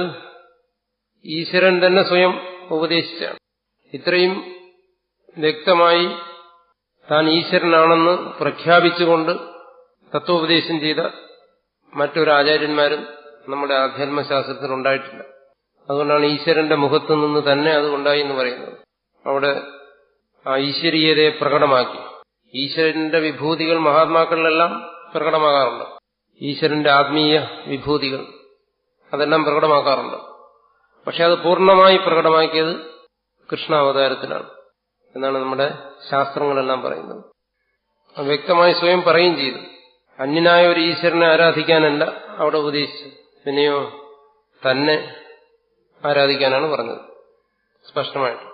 ഈശ്വരൻ തന്നെ സ്വയം ഉപദേശിച്ചാണ് ഇത്രയും വ്യക്തമായി താൻ ഈശ്വരനാണെന്ന് പ്രഖ്യാപിച്ചുകൊണ്ട് തത്വോപദേശം ചെയ്ത മറ്റൊരു ആചാര്യന്മാരും നമ്മുടെ ആധ്യാത്മശാസ്ത്രത്തിൽ ഉണ്ടായിട്ടില്ല അതുകൊണ്ടാണ് ഈശ്വരന്റെ മുഖത്തു നിന്ന് തന്നെ അത് ഉണ്ടായി എന്ന് പറയുന്നത് അവിടെ ആ ഈശ്വരീയതയെ പ്രകടമാക്കി ഈശ്വരന്റെ വിഭൂതികൾ മഹാത്മാക്കളിലെല്ലാം പ്രകടമാകാറുണ്ട് ഈശ്വരന്റെ ആത്മീയ വിഭൂതികൾ അതെല്ലാം പ്രകടമാക്കാറുണ്ട് പക്ഷെ അത് പൂർണ്ണമായി പ്രകടമാക്കിയത് കൃഷ്ണാവതാരത്തിലാണ് എന്നാണ് നമ്മുടെ ശാസ്ത്രങ്ങളെല്ലാം പറയുന്നത് അത് വ്യക്തമായി സ്വയം പറയുകയും ചെയ്തു അന്യനായ ഒരു ഈശ്വരനെ ആരാധിക്കാനല്ല അവിടെ ഉപദേശിച്ചത് പിന്നെയോ തന്നെ ആരാധിക്കാനാണ് പറഞ്ഞത് സ്പഷ്ടമായിട്ട്